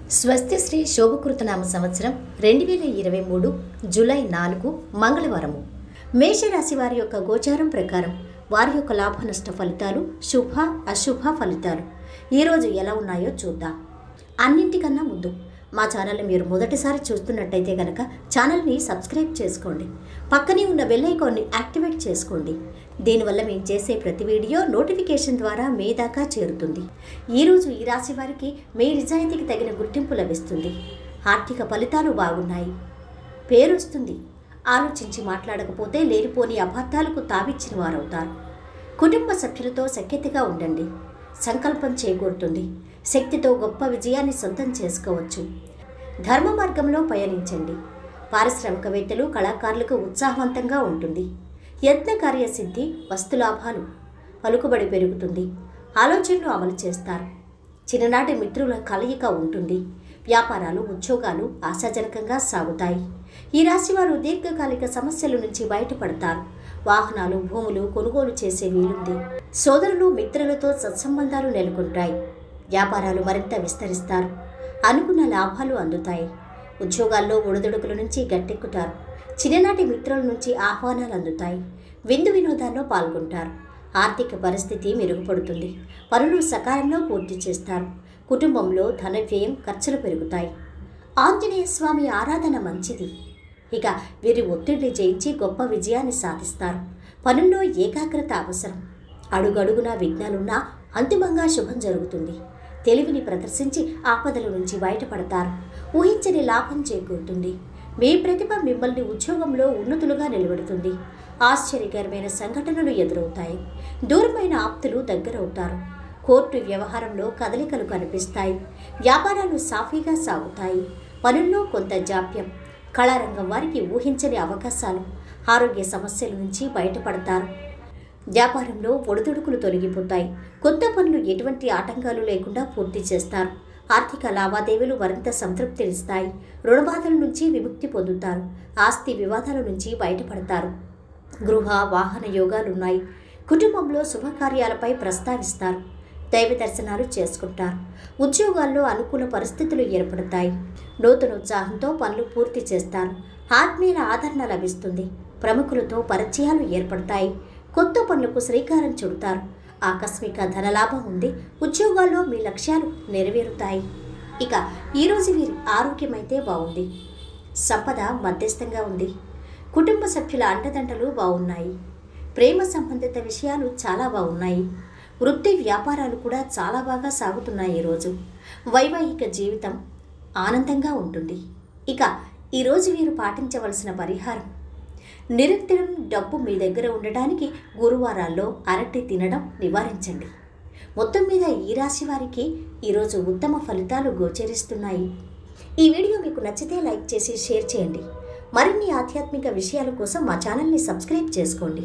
స్వస్తి శ్రీ శోభకృతనామ సంవత్సరం రెండు వేల ఇరవై మూడు జూలై నాలుగు మంగళవారము మేషరాశి వారి యొక్క గోచారం ప్రకారం వారి యొక్క లాభ నష్ట ఫలితాలు శుభ అశుభ ఫలితాలు ఈరోజు ఎలా ఉన్నాయో చూద్దాం అన్నింటికన్నా ముందు మా ఛానల్ని మీరు మొదటిసారి చూస్తున్నట్టయితే కనుక ఛానల్ని సబ్స్క్రైబ్ చేసుకోండి పక్కనే ఉన్న బెల్ ఐకాన్ని యాక్టివేట్ చేసుకోండి దీనివల్ల మేము చేసే ప్రతి వీడియో నోటిఫికేషన్ ద్వారా మీ దాకా చేరుతుంది ఈరోజు ఈ రాశి వారికి మీ నిజాయితీకి తగిన గుర్తింపు లభిస్తుంది ఆర్థిక ఫలితాలు బాగున్నాయి పేరొస్తుంది ఆలోచించి మాట్లాడకపోతే లేనిపోని అబద్ధాలకు తావిచ్చిన వారవుతారు కుటుంబ సభ్యులతో సఖ్యతగా ఉండండి సంకల్పం చేకూరుతుంది శక్తితో గొప్ప విజయాన్ని సొంతం చేసుకోవచ్చు ధర్మ మార్గంలో పయనించండి పారిశ్రామికవేత్తలు కళాకారులకు ఉత్సాహవంతంగా ఉంటుంది యత్న కార్యసిద్ధి వస్తులాభాలు పలుకుబడి పెరుగుతుంది ఆలోచనలు అమలు చేస్తారు చిన్ననాటి మిత్రుల కలయిక ఉంటుంది వ్యాపారాలు ఉద్యోగాలు ఆశాజనకంగా సాగుతాయి ఈ రాశి వారు దీర్ఘకాలిక సమస్యల నుంచి బయటపడతారు వాహనాలు భూములు కొనుగోలు చేసే వీలుంది సోదరులు మిత్రులతో సత్సంబంధాలు నెలకొంటాయి వ్యాపారాలు మరింత విస్తరిస్తారు అనుకున్న లాభాలు అందుతాయి ఉద్యోగాల్లో ఒడిదుడుకుల నుంచి గట్టెక్కుతారు చిన్ననాటి మిత్రుల నుంచి ఆహ్వానాలు అందుతాయి విందు వినోదాల్లో పాల్గొంటారు ఆర్థిక పరిస్థితి మెరుగుపడుతుంది పనులు సకాలంలో పూర్తి చేస్తారు కుటుంబంలో ధన వ్యయం ఖర్చులు పెరుగుతాయి ఆంజనేయ స్వామి ఆరాధన మంచిది ఇక వీరి ఒత్తిడిని జయించి గొప్ప విజయాన్ని సాధిస్తారు పనుల్లో ఏకాగ్రత అవసరం అడుగడుగునా విఘ్నాలున్నా అంతిమంగా శుభం జరుగుతుంది తెలివిని ప్రదర్శించి ఆపదల నుంచి బయటపడతారు ఊహించని లాభం చేకూరుతుంది మీ ప్రతిభ మిమ్మల్ని ఉద్యోగంలో ఉన్నతులుగా నిలబెడుతుంది ఆశ్చర్యకరమైన సంఘటనలు ఎదురవుతాయి దూరమైన ఆప్తులు దగ్గరవుతారు కోర్టు వ్యవహారంలో కదలికలు కనిపిస్తాయి వ్యాపారాలు సాఫీగా సాగుతాయి పనుల్లో కొంత జాప్యం కళారంగం వారికి ఊహించని అవకాశాలు ఆరోగ్య సమస్యల నుంచి బయటపడతారు వ్యాపారంలో ఒడిదుడుకులు తొలగిపోతాయి కొత్త పనులు ఎటువంటి ఆటంకాలు లేకుండా పూర్తి చేస్తారు ఆర్థిక లావాదేవీలు మరింత సంతృప్తినిస్తాయి రుణబాధల నుంచి విముక్తి పొందుతారు ఆస్తి వివాదాల నుంచి బయటపడతారు గృహ వాహన యోగాలున్నాయి కుటుంబంలో శుభకార్యాలపై ప్రస్తావిస్తారు దైవ దర్శనాలు చేసుకుంటారు ఉద్యోగాల్లో అనుకూల పరిస్థితులు ఏర్పడతాయి నూతన ఉత్సాహంతో పనులు పూర్తి చేస్తారు ఆత్మీయుల ఆదరణ లభిస్తుంది ప్రముఖులతో పరిచయాలు ఏర్పడతాయి కొత్త పనులకు శ్రీకారం చుడతారు ఆకస్మిక ధనలాభం ఉంది ఉద్యోగాల్లో మీ లక్ష్యాలు నెరవేరుతాయి ఇక ఈరోజు వీరి ఆరోగ్యమైతే బాగుంది సంపద మధ్యస్థంగా ఉంది కుటుంబ సభ్యుల అండదండలు బాగున్నాయి ప్రేమ సంబంధిత విషయాలు చాలా బాగున్నాయి వృత్తి వ్యాపారాలు కూడా చాలా బాగా సాగుతున్నాయి ఈరోజు వైవాహిక జీవితం ఆనందంగా ఉంటుంది ఇక ఈరోజు వీరు పాటించవలసిన పరిహారం నిరంతరం డబ్బు మీ దగ్గర ఉండటానికి గురువారాల్లో అరటి తినడం నివారించండి మొత్తం మీద ఈ రాశి వారికి ఈరోజు ఉత్తమ ఫలితాలు గోచరిస్తున్నాయి ఈ వీడియో మీకు నచ్చితే లైక్ చేసి షేర్ చేయండి మరిన్ని ఆధ్యాత్మిక విషయాల కోసం మా ఛానల్ని సబ్స్క్రైబ్ చేసుకోండి